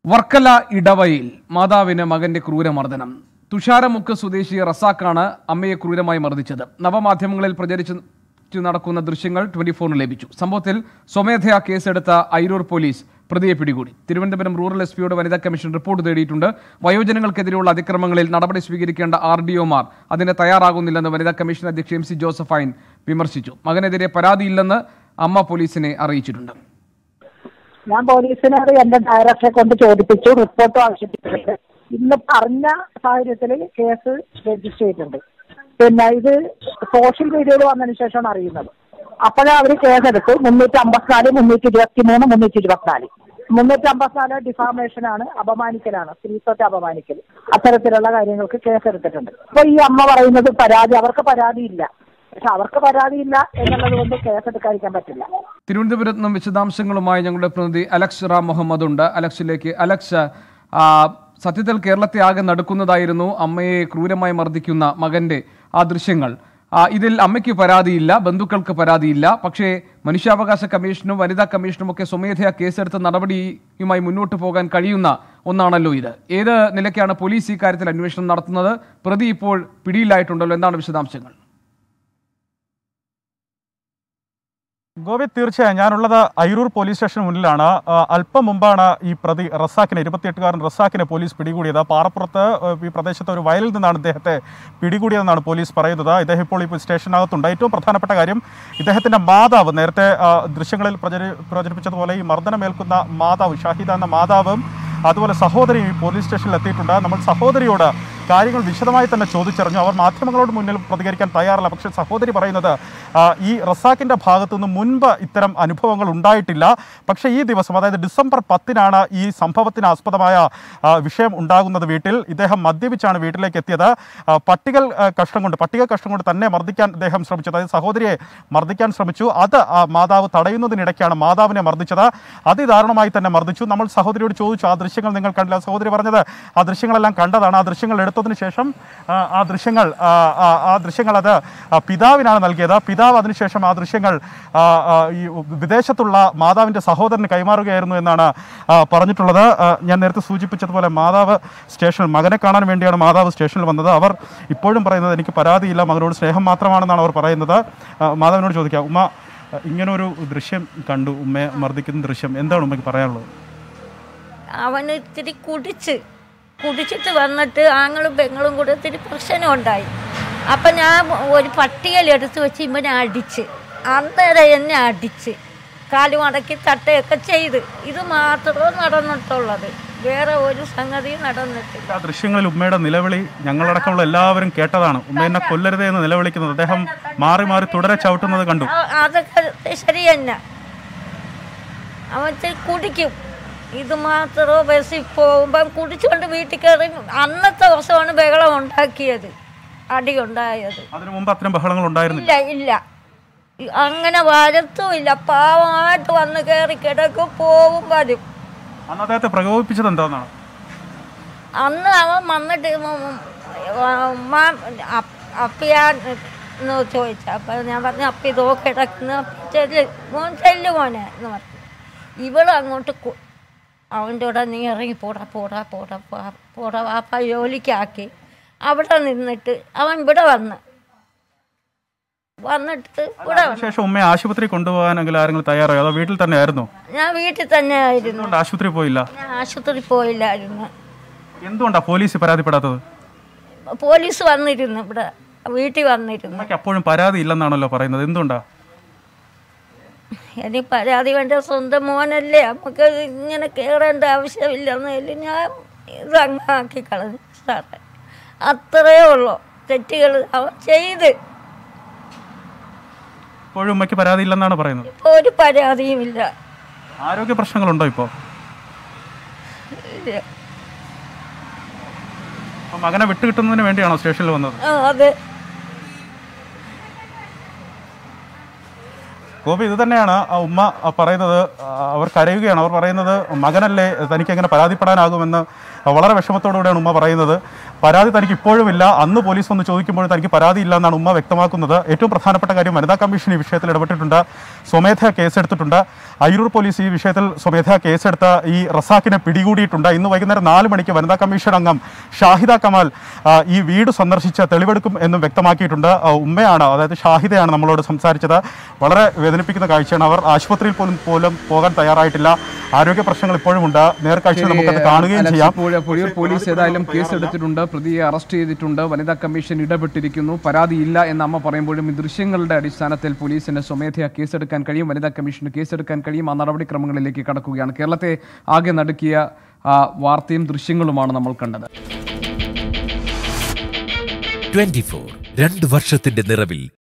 വർക്കല ഇടവയിൽ മാതാവിന് മകന്റെ ക്രൂരമർദ്ദനം തുഷാരമുക്ക് സ്വദേശി റസാഖാണ് അമ്മയെ ക്രൂരമായി മർദ്ദിച്ചത് നവമാധ്യമങ്ങളിൽ പ്രചരിച്ചു നടക്കുന്ന ദൃശ്യങ്ങൾ ട്വന്റി ഫോറിന് ലഭിച്ചു സംഭവത്തിൽ സ്വമേധയാ കേസെടുത്ത ഐരൂർ പോലീസ് പ്രതിയെ പിടികൂടി തിരുവനന്തപുരം റൂറൽ എസ് പിയോട് വനിതാ കമ്മീഷൻ റിപ്പോർട്ട് തേടിയിട്ടുണ്ട് വയോജനങ്ങൾക്കെതിരെയുള്ള അതിക്രമങ്ങളിൽ നടപടി സ്വീകരിക്കേണ്ട ആർ ഡി ഒമാർ അതിന് തയ്യാറാകുന്നില്ലെന്ന് വനിതാ കമ്മീഷൻ അധ്യക്ഷ എം സി ജോസഫൈൻ വിമർശിച്ചു മകനെതിരെ പരാതിയില്ലെന്ന് അമ്മ പോലീസിനെ അറിയിച്ചിട്ടുണ്ട് ഞാൻ പോലീസിനോട് എന്റെ ഡയറക്ടറെ കൊണ്ട് ചോദിപ്പിച്ചു റിപ്പോർട്ട് ആവശ്യപ്പെട്ടിട്ടുണ്ട് ഇന്ന് പറഞ്ഞ സാഹചര്യത്തിൽ കേസ് രജിസ്റ്റർ ചെയ്തിട്ടുണ്ട് പിന്നെ ഇത് സോഷ്യൽ മീഡിയയിൽ വന്നതിന് ശേഷമാണ് അറിയുന്നത് അപ്പോഴേ അവർ കേസെടുത്ത് മുന്നൂറ്റി അമ്പത്തിനാല് മുന്നൂറ്റി ഇരുപത്തി മൂന്ന് മുന്നൂറ്റി ഇരുപത്തിനാല് മുന്നൂറ്റി അമ്പത്തിനാല് ഡിഫാമേഷനാണ് അപമാനിക്കലാണ് സ്ത്രീത്വത്തെ അപമാനിക്കൽ അത്തരത്തിലുള്ള കാര്യങ്ങൾക്ക് കേസെടുത്തിട്ടുണ്ട് അപ്പൊ ഈ അമ്മ പറയുന്നത് പരാതി അവർക്ക് പരാതിയില്ല പക്ഷെ അവർക്ക് പരാതിയില്ല എന്നുള്ളത് കൊണ്ട് കേസെടുക്കാതിരിക്കാൻ പറ്റില്ല തിരുവനന്തപുരത്ത് നിന്നും വിശദാംശങ്ങളുമായി ഞങ്ങളുടെ പ്രതിനിധി അലക്സ് റാം മുഹമ്മദ് ഉണ്ട് അലക്സിലേക്ക് അലക്സ് ആ, സത്യത്തിൽ കേരളത്തെ ആകെ നടക്കുന്നതായിരുന്നു അമ്മയെ ക്രൂരമായി മർദ്ദിക്കുന്ന മകന്റെ ആ ദൃശ്യങ്ങൾ ആ, ഇതിൽ അമ്മയ്ക്ക് പരാതിയില്ല ബന്ധുക്കൾക്ക് പരാതിയില്ല പക്ഷേ മനുഷ്യാവകാശ കമ്മീഷനും വനിതാ കമ്മീഷനും ഒക്കെ സ്വമേധയാ കേസെടുത്ത നടപടിയുമായി മുന്നോട്ട് പോകാൻ കഴിയുന്ന ഒന്നാണല്ലോ ഇത് ഏത് നിലയ്ക്കാണ് പോലീസ് ഈ കാര്യത്തിൽ അന്വേഷണം നടത്തുന്നത് പ്രതി ഇപ്പോൾ പിടിയിലായിട്ടുണ്ടല്ലോ എന്താണ് വിശദാംശങ്ങൾ ഗോപി തീർച്ചയായും ഞാനുള്ളത് അയിരൂർ പോലീസ് സ്റ്റേഷന് മുന്നിലാണ് ആ, അല്പം മുമ്പാണ് ഈ പ്രതി റസാഖിനെ ഇരുപത്തിയെട്ടുകാരൻ റസാഖിനെ പോലീസ് പിടികൂടിയത് പാറപ്പുറത്ത് ആ, ഈ പ്രദേശത്തെ ഒരു വയലിൽ നിന്നാണ് ഇദ്ദേഹത്തെ പിടികൂടിയതെന്നാണ് പോലീസ് പറയുന്നത് ഇദ്ദേഹം ഇപ്പോൾ ഇപ്പോൾ സ്റ്റേഷനകത്തുണ്ട് ഏറ്റവും പ്രധാനപ്പെട്ട കാര്യം ഇദ്ദേഹത്തിൻ്റെ മാതാവ് നേരത്തെ ആ, ദൃശ്യങ്ങളിൽ പ്രചരി പ്രചരിപ്പിച്ചതുപോലെ ഈ മർദ്ദനമേൽക്കുന്ന മാതാവ് ഷാഹിദ എന്ന മാതാവും അതുപോലെ സഹോദരിയും ഈ പോലീസ് സ്റ്റേഷനിൽ എത്തിയിട്ടുണ്ട് നമ്മൾ സഹോദരിയോട് കാര്യങ്ങൾ വിശദമായി തന്നെ ചോദിച്ചറിഞ്ഞു അവർ മാധ്യമങ്ങളോട് മുന്നിൽ പ്രതികരിക്കാൻ തയ്യാറല്ല പക്ഷേ സഹോദരി പറയുന്നത് ആ, ഈ റസാക്കിൻ്റെ ഭാഗത്തു നിന്ന് മുൻപ് ഇത്തരം അനുഭവങ്ങൾ ഉണ്ടായിട്ടില്ല പക്ഷേ ഈ ദിവസം അതായത് ഡിസംബർ പത്തിനാണ് ഈ സംഭവത്തിന് ആസ്പദമായ ആ, വിഷയം ഉണ്ടാകുന്നത് വീട്ടിൽ ഇദ്ദേഹം മദ്യപിച്ചാണ് വീട്ടിലേക്ക് എത്തിയത് ആ, പട്ടികൾ ആ, കഷ്ണം കൊണ്ട് പട്ടിക കഷ്ണം കൊണ്ട് തന്നെ മർദ്ദിക്കാൻ അദ്ദേഹം ശ്രമിച്ചു അതായത് സഹോദരിയെ മർദ്ദിക്കാൻ ശ്രമിച്ചു അത് ആ മാതാവ് തടയുന്നതിനിടയ്ക്കാണ് മാതാവിനെ മർദ്ദിച്ചത് അതിദാരുണമായി തന്നെ മർദ്ദിച്ചു നമ്മൾ സഹോദരിയോട് ചോദിച്ചു ആ ദൃശ്യങ്ങൾ നിങ്ങൾ കണ്ടില്ല സഹോദരി പറഞ്ഞത് ആ ദൃശ്യങ്ങളെല്ലാം കണ്ടതാണ് ആ ദൃശ്യങ്ങൾ എടുത്തതിന് ശേഷം ആ, ആ ദൃശ്യങ്ങൾ ആ, ആ, ആ ദൃശ്യങ്ങൾ അത് ആ, പിതാവിനാണ് നൽകിയത് പിതാവ് അതിനുശേഷം ആ ദൃശ്യങ്ങൾ ആ, ആ, ഈ വിദേശത്തുള്ള മാതാവിൻ്റെ സഹോദരന് കൈമാറുകയായിരുന്നു എന്നാണ് ആ, പറഞ്ഞിട്ടുള്ളത് ആ, ഞാൻ നേരത്തെ സൂചിപ്പിച്ചതുപോലെ മാതാവ് സ്റ്റേഷനിൽ മകനെ കാണാൻ വേണ്ടിയാണ് മാതാവ് സ്റ്റേഷനിൽ വന്നത് അവർ ഇപ്പോഴും പറയുന്നത് എനിക്ക് പരാതിയില്ല മകനോട് സ്നേഹം മാത്രമാണെന്നാണ് അവർ പറയുന്നത് ആ, മാതാവിനോട് ചോദിക്കാം ഉമ്മ ആ, ഇങ്ങനൊരു ദൃശ്യം കണ്ടു ഉമ്മയെ മർദ്ദിക്കുന്ന ദൃശ്യം എന്താണ് ഉമ്മയ്ക്ക് പറയാനുള്ളത് അവന് ഇത്തിരി കുടിച്ച് കുടിച്ചിട്ട് വന്നിട്ട് ആങ്ങളും പെങ്ങളും കൂടെ ഇത്തിരി പ്രശ്നം ഉണ്ടായി അപ്പം ഞാൻ ഒരു പട്ടികയിൽ എടുത്ത് വെച്ച് ഇവനെ അടിച്ച് അന്നേരം എന്നെ അടിച്ച് കാല് മടക്കി തട്ടുകയൊക്കെ ചെയ്ത് ഇത് മാത്രമേ നടന്നിട്ടുള്ളത് വേറെ ഒരു സംഗതിയും നടന്നിട്ടില്ല ആ ദൃശ്യങ്ങളിൽ ഉമ്മയുടെ നിലവിളി ഞങ്ങളടക്കമുള്ള എല്ലാവരും കേട്ടതാണ് ഉമ്മ എന്നെ കൊല്ലരുതേ എന്ന് നിലവിളിക്കുന്നത് അദ്ദേഹം മാറി മാറി തുടരെ ചവിട്ടുന്നത് കണ്ടു ആ- അതൊക്കെ ശരി തന്നെ അവൻ ഇത്തിരി കുടിക്കും ഇത് മാത്രമോ ബസ്സിൽ പോകുമ്പം കുടിച്ചുകൊണ്ട് വീട്ടിൽ കയറി അന്നത്തെ ദിവസമാണ് ബഹളം ഉണ്ടാക്കിയത് അടി ഉണ്ടായത് അതിനു മുമ്പ് അത്തരം ബഹളങ്ങൾ ഉണ്ടായിരുന്നില്ല ഇല്ല ഇല്ല ഇ- അങ്ങനെ വരത്തും ഇല്ല പാവമായിട്ട് വന്ന് കയറി കിടക്കും പോവും വരും അന്ന് അദ്ദേഹത്തെ പ്രകോപിപ്പിച്ചത് എന്താണെന്നാണ് അന്ന് അവൻ വന്നിട്ട് അപ്പിയാൻ എന്ന് ചോദിച്ചു അപ്പം ഞാൻ പറഞ്ഞു അപ്പി ഇതോ കിടക്കുന്നു അപ്പി ചെല്ല് മോൻ ചെല്ലു മോനെ എന്ന് പറഞ്ഞു ഇവളും അങ്ങോട്ട് കു- അവൻ്റെ കൂടെ നീ ഇറങ്ങി പോടാ പോടാ പോടാ പോടാ, പോടാ വാപ്പ ജോലിക്കാക്കി അവിടെ നിന്നിട്ട് അവൻ ഇവിടെ വന്ന് വന്നിട്ട് ഇവിടെ വന്നു അതിനുശേഷം ഉമ്മയെ ആശുപത്രി കൊണ്ടുപോകാനെങ്കിൽ ആരെങ്കിലും തയ്യാറായോ അതോ വീട്ടിൽ തന്നെ ആയിരുന്നു ഞാൻ വീട്ടിൽ തന്നെ ആയിരുന്നു എന്തുകൊണ്ട് ആശുപത്രി പോയില്ല ഞാൻ ആശുപത്രി പോയില്ലായിരുന്നു എന്തുകൊണ്ടാ പോലീസ് പരാതിപ്പെടാത്തത് പോലീസ് വന്നിരുന്നു ഇവിടെ വീട്ടിൽ വന്നിരുന്നു ഉമ്മയ്ക്ക് അപ്പോഴും പരാതി ഇല്ലെന്നാണല്ലോ പറയുന്നത് എന്തുകൊണ്ടാ എനിക്ക് പരാതി വേണ്ട സ്വന്തം മോനല്ലേ നമുക്ക് ഇങ്ങനെ കയറേണ്ട ആവശ്യമില്ലെന്നതിൽ ഞാൻ ഇത് അങ്ങാക്കി കളഞ്ഞു സാറേ അത്രയേ ഉള്ളൂ തെറ്റുകൾ അവൻ ചെയ്ത് ഇപ്പോഴും ഉമ്മയ്ക്ക് പരാതി ഇല്ലെന്നാണ് പറയുന്നത് ഇപ്പോൾ ഒരു പരാതിയുമില്ല ആരോഗ്യ പ്രശ്നങ്ങളുണ്ടോ ഇപ്പോൾ ഇല്ല. അപ്പോൾ മകനെ വിട്ടുകിട്ടുന്നതിന് വേണ്ടിയാണോ സ്റ്റേഷനിൽ വന്നത് ആ അതെ ഗോപി ഇത് തന്നെയാണ് ആ ഉമ്മ ആ പറയുന്നത് ആ, അവർ കരയുകയാണ് അവർ പറയുന്നത് മകനല്ലേ തനിക്ക് എങ്ങനെ പരാതിപ്പെടാനാകുമെന്ന് വളരെ വിഷമത്തോടുകൂടിയാണ് ഉമ്മ പറയുന്നത് പരാതി തനിക്ക് ഇപ്പോഴും ഇല്ല അന്ന് പോലീസ് വന്ന് ചോദിക്കുമ്പോഴും തനിക്ക് പരാതി ഇല്ല എന്നാണ് ഉമ്മ വ്യക്തമാക്കുന്നത് ഏറ്റവും പ്രധാനപ്പെട്ട കാര്യം വനിതാ കമ്മീഷൻ ഈ വിഷയത്തിൽ ഇടപെട്ടിട്ടുണ്ട് സ്വമേധയാ കേസെടുത്തിട്ടുണ്ട് അയിരൂർ പോലീസ് ഈ വിഷയത്തിൽ സ്വമേധയാ കേസെടുത്ത് ഈ റസാക്കിനെ പിടികൂടിയിട്ടുണ്ട് ഇന്ന് വൈകുന്നേരം നാല് മണിക്ക് വനിതാ കമ്മീഷൻ അംഗം ഷാഹിദ കമാൽ ആ, ഈ വീട് സന്ദർശിച്ച് തെളിവെടുക്കും എന്നും വ്യക്തമാക്കിയിട്ടുണ്ട് ആ, ഉമ്മയാണ് അതായത് ഷാഹിദയാണ് നമ്മളോട് സംസാരിച്ചത് വളരെ വേദനിപ്പിക്കുന്ന കാഴ്ചയാണ് അവർ ആശുപത്രിയിൽ പോലും പോലും പോകാൻ തയ്യാറായിട്ടില്ല ആരോഗ്യ പ്രശ്നങ്ങൾ ഇപ്പോഴും ഉണ്ട് നേർക്കാഴ്ചയിൽ നമുക്കത് കാണുകയും അലക്സ്, ചെയ്യാം ഇപ്പോൾ പൊഴിയൂർ പോലീസ് ഏതായാലും കേസ് എടുത്തിട്ടുണ്ട് പ്രതിയെ അറസ്റ്റ് ചെയ്തിട്ടുണ്ട് വനിതാ കമ്മീഷൻ ഇടപെട്ടിരിക്കുന്നു പരാതിയില്ല എന്ന് അമ്മ പറയുമ്പോഴും ഈ ദൃശ്യങ്ങളുടെ അടിസ്ഥാനത്തിൽ പോലീസിന് സ്വമേധയാ കേസെടുക്കാൻ കഴിയും വനിതാ കമ്മീഷന് കേസെടുക്കാൻ കഴിയും ആ നടപടിക്രമങ്ങളിലേക്ക് കടക്കുകയാണ് കേരളത്തെ ആകെ നടുക്കിയ ആ, വാർത്തയും ദൃശ്യങ്ങളുമാണ് നമ്മൾ കണ്ടത് ട്വന്റി ഫോർ രണ്ട് വർഷത്തിന്റെ നിറവിൽ